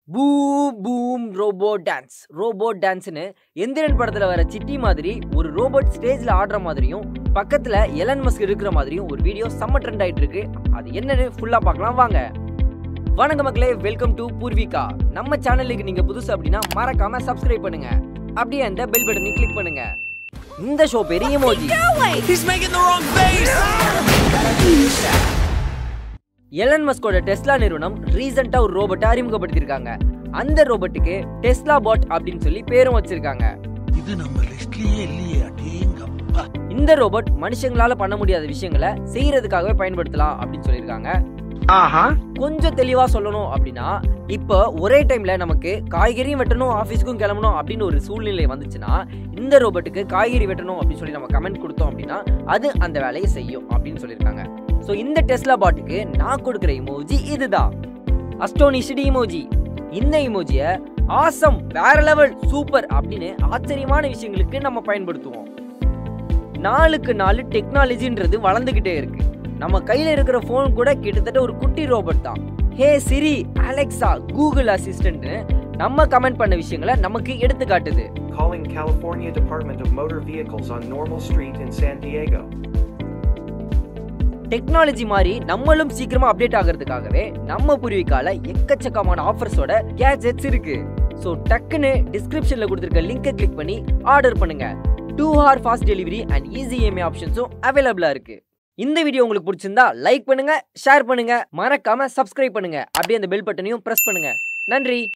பூ பூம் robo dance robo டான்ஸ்னு எந்திரன் படத்துல வர சிட்டி மாதிரி ஒரு ரோபோட் ஸ்டேஜ்ல ஆடுற மாதிரியும் பக்கத்துல எலன் மஸ்க் இருக்கிற மாதிரியும் ஒரு வீடியோ செம்ம ட்ரெண்ட் ஆயிட்டு இருக்கு அது என்னன்னு ஃபுல்லா பார்க்கலாம் வாங்க வணக்க மக்களே வெல்கம் டு பூர்விகா நம்ம சேனலுக்கு நீங்க புதுசு அப்படின்னா மறக்காம சப்ஸ்கிரைப் பண்ணுங்க அப்படியே அந்த பெல் பட்டனை கிளிக் பண்ணுங்க இந்த ஷோ பெரிய மோஜி He's making the wrong face! Elon மஸ்கோட டெஸ்லா நிறுவனம் ரீசெண்டா ஒரு ரோபோட்டை அறிமுகப்படுத்தியிருக்காங்க அந்த ரோபோட்டுக்கு டெஸ்லா பாட் அப்படின்னு சொல்லி பேரும் வச்சிருக்காங்க இது நம்ம லிஸ்ட்லயே இல்லையே அடேங்கப்பா இந்த ரோபோட் மனுஷங்களால பண்ண முடியாத விஷயங்களை செய்யறதுக்காகவே பயன்படுத்தலாம் அப்படின்னு சொல்லியிருக்காங்க ஆஹா கொஞ்சம் தெளிவா சொல்லணும் அப்படின்னா இப்போ ஒரே டைம்ல நமக்கு காய்கறியும் வெட்டணும் ஆஃபீஸ்க்கும் கிளம்பணும் அப்படின்னு ஒரு சூழ்நிலை வந்துச்சுன்னா இந்த ரோபோட்டுக்கு காய்கறி வெட்டணும் அப்படின்னு சொல்லி நம்ம கமெண்ட் கொடுத்தோம் அப்படின்னா அது அந்த வேலையை செய்யும் அப்படின்னு சொல்லியிருக்காங்க ஸோ இந்த டெஸ்லா பாட்டுக்கு நான் கொடுக்குற இமோஜி இதுதான் அஸ்டோனிஷ்டு இமோஜி இந்த இமோஜியை ஆசம் வேற லெவல் சூப்பர் அப்படின்னு ஆச்சரியமான விஷயங்களுக்கு நம்ம பயன்படுத்துவோம் நாளுக்கு நாள் டெக்னாலஜின்றது வளர்ந்துகிட்டே இருக்கு நம்ம கையில இருக்கிற ஃபோன் கூட கிட்டத்தட்ட ஒரு குட்டி ரோபோட் தான் ஹே சிரி அலெக்சா கூகுள் அசிஸ்டன்ட்னு நம்ம கமெண்ட் பண்ண விஷயங்களை நமக்கு எடுத்து காட்டுது calling California Department of Motor Vehicles on Normal Street in San Diego. Technology மாதிரி நம்மளும் சீக்கிரமா அப்டேட் ஆகிறதுக்காகவே நம்ம பூர்விகால எக்கச்சக்கமான ஆஃபர்ஸோட கேஜெட்ஸ் இருக்கு ஸோ டக்குன்னு டிஸ்கிரிப்ஷன்ல கொடுத்துருக்க லிங்கை கிளிக் பண்ணி ஆர்டர் பண்ணுங்க two hour fast delivery and easy EMI ஆப்ஷன்ஸும் அவைலபிளா இருக்கு இந்த வீடியோ உங்களுக்கு பிடிச்சிருந்தா லைக் பண்ணுங்க ஷேர் பண்ணுங்க மறக்காம சப்ஸ்கிரைப் பண்ணுங்க அப்படியே அந்த பெல் பட்டனையும் பிரஸ் பண்ணுங்க நன்றி